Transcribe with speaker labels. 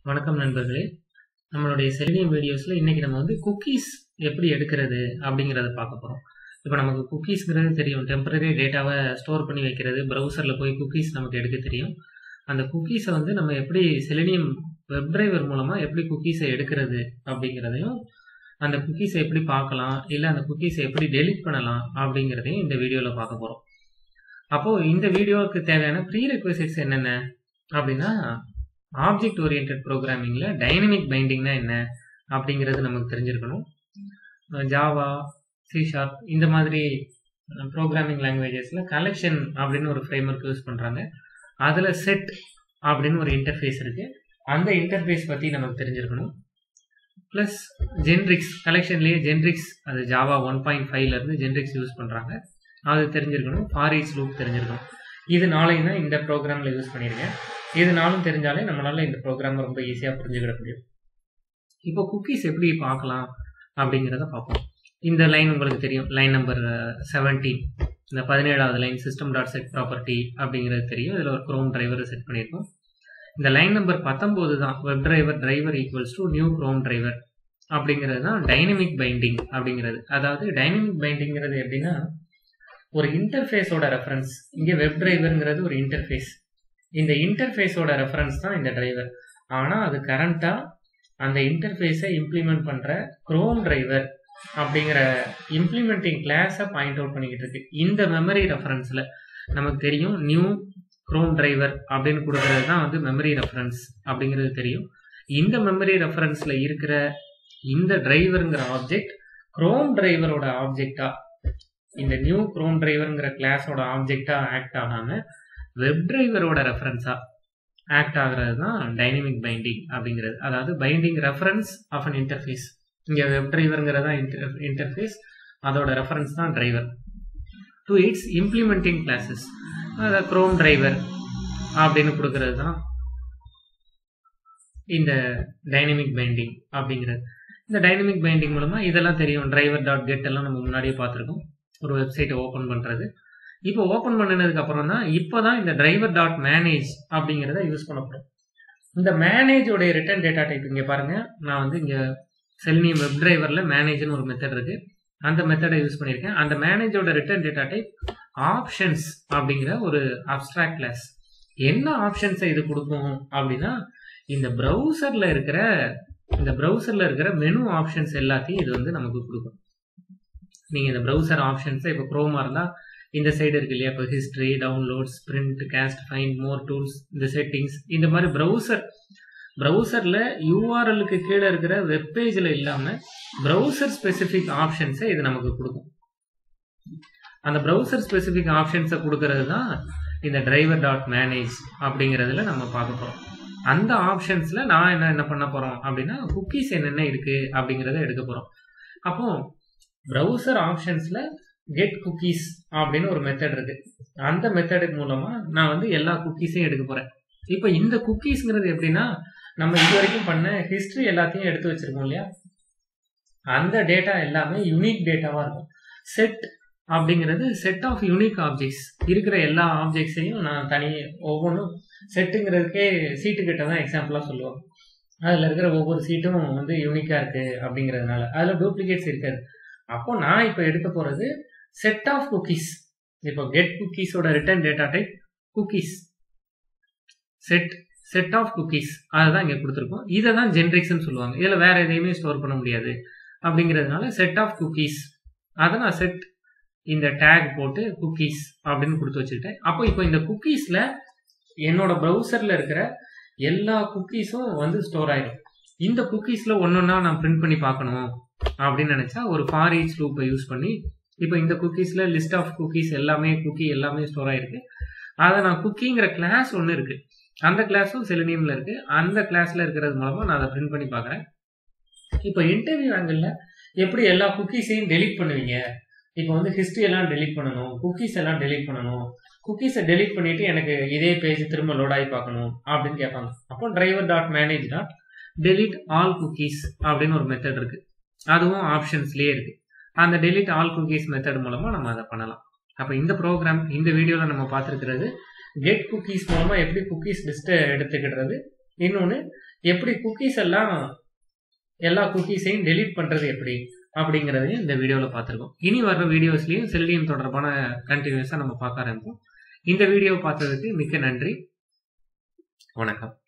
Speaker 1: வணக்கம் நண்பர்களே நம்மளுடைய செலினியம் வீடியோஸில் இன்னைக்கு நம்ம வந்து குக்கீஸ் எப்படி எடுக்கிறது அப்படிங்கிறத பார்க்க போகிறோம் இப்போ நமக்கு குக்கீஸ்ங்கிறது தெரியும் டெம்பரரி டேட்டாவை ஸ்டோர் பண்ணி வைக்கிறது ப்ரௌசரில் போய் குக்கீஸ் நமக்கு எடுக்க தெரியும் அந்த குக்கீஸை வந்து நம்ம எப்படி செலினியம் வெப் டிரைவர் மூலமாக எப்படி குக்கீஸை எடுக்கிறது அப்படிங்கிறதையும் அந்த குக்கீஸை எப்படி பார்க்கலாம் இல்லை அந்த குக்கீஸை எப்படி டெலிட் பண்ணலாம் அப்படிங்கிறதையும் இந்த வீடியோவில் பார்க்க போகிறோம் அப்போது இந்த வீடியோவுக்கு தேவையான ப்ரீ ரெக்வசிட்ஸ் என்னென்ன அப்படின்னா ஆப்ஜெக்ட் ஓரியன்ட் ப்ரோக்ராமிங்கில் டைனமிக் பைண்டிங்னா என்ன அப்படிங்கிறது நமக்கு தெரிஞ்சிருக்கணும் ஜாவா சி ஷார்ப் இந்த மாதிரி ப்ரோக்ராமிங் லாங்குவேஜஸில் கலெக்ஷன் அப்படின்னு ஒரு ஃப்ரேம்ஒர்க் யூஸ் பண்ணுறாங்க அதில் செட் அப்படின்னு ஒரு இன்டர்ஃபேஸ் இருக்குது அந்த இன்டர்ஃபேஸ் பற்றி நமக்கு தெரிஞ்சிருக்கணும் ப்ளஸ் ஜென்ரிக்ஸ் கலெக்ஷன்லேயே ஜென்ரிக்ஸ் அது ஜாவா ஒன் பாயிண்ட் ஃபைவ்லேருந்து ஜென்ரிக்ஸ் யூஸ் பண்ணுறாங்க அது தெரிஞ்சிருக்கணும் ஃபாரிச் லூப் தெரிஞ்சிருக்கணும் இது நாளையும் தான் இந்த ப்ரோக்ராமில் யூஸ் பண்ணியிருக்கேன் இது நாளும் தெரிஞ்சாலே நம்மளால இந்த ப்ரோக்ராம் ரொம்ப ஈஸியாக புரிஞ்சுக்கிட முடியும் இப்போ குக்கீஸ் எப்படி பார்க்கலாம் அப்படிங்கிறத பார்ப்போம் இந்த லைன் உங்களுக்கு தெரியும் லைன் நம்பர் செவன்டீன் இந்த பதினேழாவது line system dot set property அப்படிங்கிறது தெரியும் இதில் ஒரு க்ரோம் டிரைவரை செட் பண்ணியிருக்கோம் இந்த லைன் நம்பர் பத்தொம்போது தான் web driver driver equals to new Chrome driver அப்படிங்கிறது தான் டைனமிக் பைண்டிங் அப்படிங்கிறது அதாவது டைனமிக் பைண்டிங்கிறது எப்படின்னா ஒரு இன்டர்ஃபேஸோட ரெஃபரன்ஸ் இங்கே வெப் டிரைவருங்கிறது ஒரு இன்டர்ஃபேஸ் இந்த இன்டர்ஃபேஸோட ரெஃபரன்ஸ் தான் இந்த டிரைவர் ஆனால் அது கரண்ட்டாக அந்த இன்டர்ஃபேஸை இம்ப்ளிமெண்ட் பண்ணுற க்ரோம் டிரைவர் அப்படிங்கிற இம்ப்ளிமெண்டிங் கிளாஸை பாயிண்ட் அவுட் பண்ணிக்கிட்டு இருக்கு இந்த மெமரி ரெஃபரன்ஸில் நமக்கு தெரியும் நியூ க்ரோம் டிரைவர் அப்படின்னு கொடுக்கறது தான் வந்து மெமரி ரெஃபரன்ஸ் அப்படிங்கிறது தெரியும் இந்த மெமரி ரெஃபரன்ஸில் இருக்கிற இந்த டிரைவருங்கிற ஆப்ஜெக்ட் க்ரோம் டிரைவரோட ஆப்ஜெக்டா இந்த நியூ க்ரோம் டிரைவருங்கிற கிளாஸோட ஆப்ஜெக்டா ஆக்ட் ஆகாமல் வெப் டிரைவரோட ரெஃபரன்ஸா ஆக்ட் ஆகிறது தான் டைனமிக் பைண்டிங் அப்படிங்கிறது அதாவது binding reference of an interface இங்கே வெப் டிரைவருங்கிறது தான் இன்டர்ஃபேஸ் அதோட ரெஃபரன்ஸ் தான் driver to its implementing classes அதை க்ரோம் டிரைவர் அப்படின்னு கொடுக்கறது தான் இந்த டைனமிக் பைண்டிங் அப்படிங்கிறது இந்த டைனமிக் பைண்டிங் மூலமாக இதெல்லாம் தெரியும் டிரைவர் டாட் கெட் எல்லாம் நம்ம முன்னாடியே பார்த்துருக்கோம் ஒரு வெப்சைட்டை ஓப்பன் பண்ணுறது இப்போ ஓப்பன் பண்ணினதுக்கு அப்புறம் தான் இப்போ தான் இந்த டிரைவர் டாட் மேனேஜ் அப்படிங்கிறத யூஸ் பண்ண போகிறோம் இந்த மேனேஜோடைய ரிட்டர்ன் டேட்டா டைப் இங்கே பாருங்க நான் வந்து இங்கே செல்னியம் வெப் டிரைவரில் மேனேஜ்னு ஒரு மெத்தட் இருக்கு அந்த மெத்தடை யூஸ் பண்ணியிருக்கேன் அந்த மேனேஜோட ரிட்டர்ன் டேட்டா டைப் ஆப்ஷன்ஸ் அப்படிங்கிற ஒரு அப்ட்ராக்ட் கிளாஸ் என்ன ஆப்ஷன்ஸை இது கொடுக்கும் அப்படின்னா இந்த ப்ரௌசரில் இருக்கிற இந்த ப்ரௌசரில் இருக்கிற மெனு ஆப்ஷன்ஸ் எல்லாத்தையும் இது வந்து நமக்கு கொடுக்கும் நீங்கள் இந்த ப்ரௌசர் ஆப்ஷன்ஸை இப்போ க்ரோமாக இருந்தால் இந்த சைடு இருக்கு இல்லையா இப்போ history downloads print cast find more tools இந்த செட்டிங்ஸ் இந்த மாதிரி ப்ரௌசர் ப்ரௌசரில் யூஆர்எலுக்கு கீழே இருக்கிற வெப்பேஜில் இல்லாமல் ப்ரௌசர் ஸ்பெசிஃபிக் ஆப்ஷன்ஸை இது நமக்கு கொடுக்கும் அந்த ப்ரௌசர் ஸ்பெசிஃபிக் ஆப்ஷன்ஸை கொடுக்கறது தான் இந்த டிரைவர் டாட் மேனேஜ் அப்படிங்கிறதுல நம்ம பார்க்க போகிறோம் அந்த ஆப்ஷன்ஸில் நான் என்ன என்ன பண்ண போகிறோம் அப்படின்னா குக்கீஸ் என்னென்ன இருக்குது அப்படிங்கிறத எடுக்க போகிறோம் அப்போ ப்ரௌசர் ஆப்ஷன்ஸில் கெட் குக்கீஸ் அப்படின்னு ஒரு மெத்தட் இருக்கு அந்த மெத்தடு மூலமா நான் வந்து எல்லா குக்கீஸையும் எடுக்க போறேன் இப்போ இந்த குக்கீஸ்ங்கிறது எப்படின்னா நம்ம இது வரைக்கும் பண்ண ஹிஸ்டரி எல்லாத்தையும் எடுத்து வச்சிருக்கோம் இல்லையா அந்த டேட்டா எல்லாமே யூனிக் டேட்டாவா இருக்கும் செட் அப்படிங்கிறது செட் ஆஃப் யூனிக் ஆப்ஜெக்ட்ஸ் இருக்கிற எல்லா ஆப்ஜெக்ட்ஸையும் நான் தனி ஒவ்வொன்றும் செட்டுங்கிறதுக்கே சீட்டு கிட்ட தான் எக்ஸாம்பிளாக சொல்லுவோம் அதில் இருக்கிற ஒவ்வொரு சீட்டும் வந்து யூனிக்காக இருக்கு அப்படிங்கிறதுனால அதில் டூப்ளிகேட்ஸ் இருக்காது அப்போ நான் இப்போ எடுக்க போகிறது செட் ஆஃப் குக்கீஸ் இப்போ கெட் குக்கீஸோட return data type cookies set set of cookies அதை தான் இங்கே கொடுத்துருக்கோம் இதை தான் ஜென்ரிக்ஸ்னு சொல்லுவாங்க இதில் வேற எதையுமே ஸ்டோர் பண்ண முடியாது அப்படிங்கிறதுனால செட் ஆஃப் குக்கீஸ் அதை நான் செட் இந்த டேக் போட்டு குக்கீஸ் அப்படின்னு கொடுத்து வச்சுக்கிட்டேன் அப்போ இப்போ இந்த குக்கீஸில் என்னோட ப்ரௌசரில் இருக்கிற எல்லா குக்கீஸும் வந்து ஸ்டோர் ஆயிடும் இந்த குக்கீஸில் ஒன்று ஒன்றா நான் பிரிண்ட் பண்ணி பார்க்கணும் அப்படின்னு நினச்சா ஒரு ஃபார் ஈச் லூப்பை யூஸ் பண்ணி இப்போ இந்த குக்கீஸில் லிஸ்ட் ஆஃப் குக்கீஸ் எல்லாமே குக்கி எல்லாமே ஸ்டோர் ஆயிருக்கு அதை நான் குக்கிங்கிற கிளாஸ் ஒன்று இருக்கு அந்த கிளாஸும் செலினியமில் இருக்கு அந்த கிளாஸில் இருக்கிறது மூலமாக நான் அதை பிரிண்ட் பண்ணி பார்க்குறேன் இப்போ இன்டர்வியூ ஆங்கிளில் எப்படி எல்லா குக்கீஸையும் டெலிட் பண்ணுவீங்க இப்போ வந்து ஹிஸ்ட்ரி எல்லாம் டெலிட் பண்ணணும் குக்கீஸ் எல்லாம் டெலிட் பண்ணணும் குக்கீஸை டெலிட் பண்ணிட்டு எனக்கு இதே பேஜ் திரும்ப லோட் ஆகி பார்க்கணும் அப்படின்னு கேட்பாங்க அப்போ driver dot manage dot delete all cookies அப்படின்னு ஒரு மெத்தட் இருக்கு அதுவும் ஆப்ஷன்ஸ்லேயே இருக்கு அந்த டெலிட் ஆல் குக்கீஸ் மெத்தட் மூலமாக நம்ம அதை பண்ணலாம் அப்போ இந்த ப்ரோக்ராம் இந்த வீடியோவில் நம்ம பார்த்துருக்கிறது கெட் குக்கீஸ் மூலமாக எப்படி குக்கீஸ் லிஸ்ட்டை எடுத்துக்கிடுறது இன்னொன்று எப்படி குக்கீஸ் எல்லாம் எல்லா குக்கீஸையும் டெலீட் பண்ணுறது எப்படி அப்படிங்கிறதையும் இந்த வீடியோவில் பார்த்துருக்கோம் இனி வர்ற வீடியோஸ்லையும் செல்லியம் தொடர்பான கண்டினியூஸாக நம்ம பார்க்க ஆரம்பிப்போம் இந்த வீடியோ பார்த்ததுக்கு மிக்க நன்றி வணக்கம்